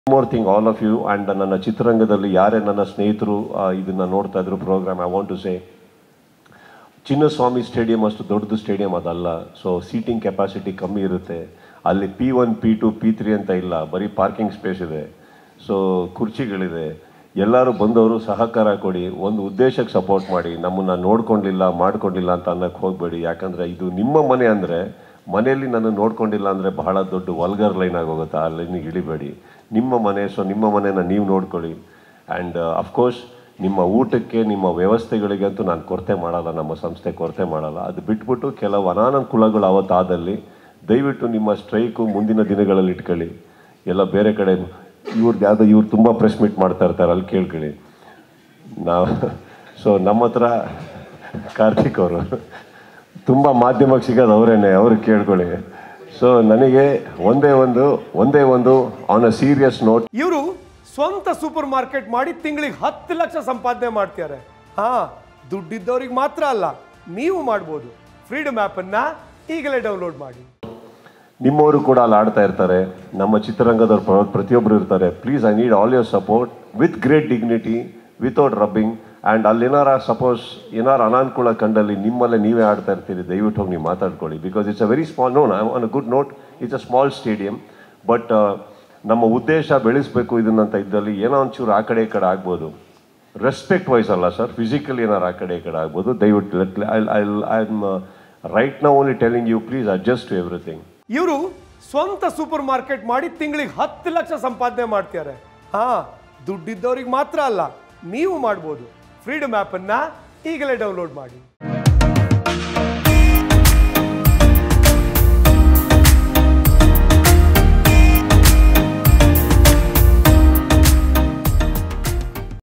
more thing all of you and ನನ್ನ ಚಿತ್ರರಂಗದಲ್ಲಿ ಯಾರೇ ನನ್ನ ಸ್ನೇಹಿತರು ಆ, ಇದನ್ನ ನೋಡ್ತಾ ಇದ್ರು programme I want to say Chinnaswamy stadium ಅಷ್ಟು ದೊಡ್ಡದು ಸ್ಟೇಡಿಯಂ ಅದಲ್ಲ ಸೊ ಸೀಟಿಂಗ್ ಕೆಪಾಸಿಟಿ ಕಮ್ಮಿ ಇರುತ್ತೆ ಅಲ್ಲಿ P one P two P three ಅಂತ ಇಲ್ಲ ಬರೀ ಪಾರ್ಕಿಂಗ್ ಸ್ಪೇಸ್ ಇದೆ ಸೊ ಕುರ್ಚಿಗಳಿದೆ ಎಲ್ಲರೂ ಬಂದವರು ಸಹಕಾರ ಕೊಡಿ ಒಂದು ಉದ್ದೇಶಕ್ಕೆ ಸಪೋರ್ಟ್ ಮಾಡಿ ನಮ್ಮನ್ನ ನೋಡ್ಕೊಂಡಿಲ್ಲ ಮಾಡ್ಕೊಂಡಿಲ್ಲ ಅಂತ ಅನ್ನಕ್ಕೆ ಹೋಗಬೇಡಿ ಯಾಕಂದರೆ ಇದು ನಿಮ್ಮ ಮನೆ ಅಂದರೆ ಮನೆಯಲ್ಲಿ ನನ್ನ ನೋಡ್ಕೊಂಡಿಲ್ಲ ಅಂದರೆ ಬಹಳ ದೊಡ್ಡ ವಲ್ಗರ್ ಲೈನ್ ಆಗೋಗುತ್ತೆ ಆ ಲೈನಿಗೆ ಇಳಿಬೇಡಿ ನಿಮ್ಮ ಮನೆ ಸೊ ನಿಮ್ಮ ಮನೆನ ನೀವು ನೋಡ್ಕೊಳ್ಳಿ ಆ್ಯಂಡ್ ಅಫ್ಕೋರ್ಸ್ ನಿಮ್ಮ ಊಟಕ್ಕೆ ನಿಮ್ಮ ವ್ಯವಸ್ಥೆಗಳಿಗೆ ಅಂತೂ ನಾನು ಕೊರತೆ ಮಾಡಲ್ಲ ನಮ್ಮ ಸಂಸ್ಥೆ ಕೊರತೆ ಮಾಡಲ್ಲ ಅದು ಬಿಟ್ಬಿಟ್ಟು ಕೆಲವು ಅನಾನುಕೂಲಗಳು ಅವತ್ತಾದಲ್ಲಿ ದಯವಿಟ್ಟು ನಿಮ್ಮ ಸ್ಟ್ರೈಕು ಮುಂದಿನ ದಿನಗಳಲ್ಲಿ ಇಟ್ಕೊಳ್ಳಿ ಎಲ್ಲ ಬೇರೆ ಕಡೆ ಇವ್ರದ್ದು ಯಾವುದೋ ಇವ್ರು ತುಂಬ ಪ್ರೆಸ್ ಮೀಟ್ ಮಾಡ್ತಾ ಇರ್ತಾರೆ ಅಲ್ಲಿ ಕೇಳ್ಕೊಳ್ಳಿ ನಾವು ಸೊ ನಮ್ಮ ಹತ್ರ ಕಾರ್ತಿಕ್ ಅವರು ತುಂಬ ಮಾಧ್ಯಮಕ್ಕೆ ಸಿಗೋದು ಅವರೇನೆ ಅವ್ರು ಕೇಳ್ಕೊಳ್ಳಿ ಸೊ ನನಗೆ ಒಂದೇ ಒಂದು ಒಂದೇ ಒಂದು ಆನ್ ಅ ಸೀರಿಯಸ್ ನೋಟ್ ಇವರು ಸ್ವಂತ ಸೂಪರ್ ಮಾರ್ಕೆಟ್ ಮಾಡಿ ತಿಂಗಳಿಗೆ ಹತ್ತು ಲಕ್ಷ ಸಂಪಾದನೆ ಮಾಡ್ತಾರೆ ಹಾ ದುಡ್ಡಿದ್ದವ್ರಿಗೆ ಮಾತ್ರ ಅಲ್ಲ ನೀವು ಮಾಡ್ಬೋದು ಫ್ರೀಡಮ್ ಅನ್ನ ಈಗಲೇ ಡೌನ್ಲೋಡ್ ಮಾಡಿ ನಿಮ್ಮವರು ಕೂಡ ಅಲ್ಲಿ ಆಡ್ತಾ ಇರ್ತಾರೆ ನಮ್ಮ ಚಿತ್ರರಂಗದವ್ರು ಪ್ರ- ಪ್ರತಿಯೊಬ್ಬರು ಇರ್ತಾರೆ please I need all your support with great dignity without rubbing and ಅಲ್ಲಿ ಏನಾರ ಸಪೋಸ್ ಏನಾರ ಅನಾನುಕೂಲ ಕಂಡಲ್ಲಿ ನಿಮ್ಮಲ್ಲೇ ನೀವೇ ಆಡ್ತಾ ಇರ್ತೀರಿ ದಯವಿಟ್ಟು ಹೋಗಿ ನೀವು ಮಾತಾಡ್ಕೊಳ್ಳಿ because it's a very small known on a good note it's a small stadium but ನಮ್ಮ ಉದ್ದೇಶ ಬೆಳೆಸಬೇಕು ಇದನ್ನಂತ ಇದ್ದಲ್ಲಿ ಏನೋ ಒಂಚೂರು ಆ ಕಡೆ ಈ ಕಡೆ ಆಗ್ಬೋದು ರೆಸ್ಪೆಕ್ಟ್ ವೈಸ್ ಅಲ್ಲ ಸರ್ ಫಿಸಿಕಲ್ ಏನಾರು ಆ ಕಡೆ ಈ ಕಡೆ ಆಗ್ಬೋದು ದಯವಿಟ್ಟು ಲೆಟ್ ಐ ಆಮ್ ರೈಟ್ ನಾ only telling you please adjust to everything ಇವರು ಸ್ವಂತ ಸೂಪರ್ ಮಾರ್ಕೆಟ್ ಮಾಡಿ ತಿಂಗಳಿಗೆ ಹತ್ತು ಲಕ್ಷ ಸಂಪಾದನೆ ಮಾಡ್ತಾರೆ ಹಾ ದುಡ್ಡಿದ್ದವ್ರಿಗೆ ಮಾತ್ರ ಅಲ್ಲ ನೀವು ಮಾಡ್ಬೋದು ಫ್ರೀಡಮ್ ಅನ್ನ ಈಗಲೇ ಡೌನ್ಲೋಡ್ ಮಾಡಿ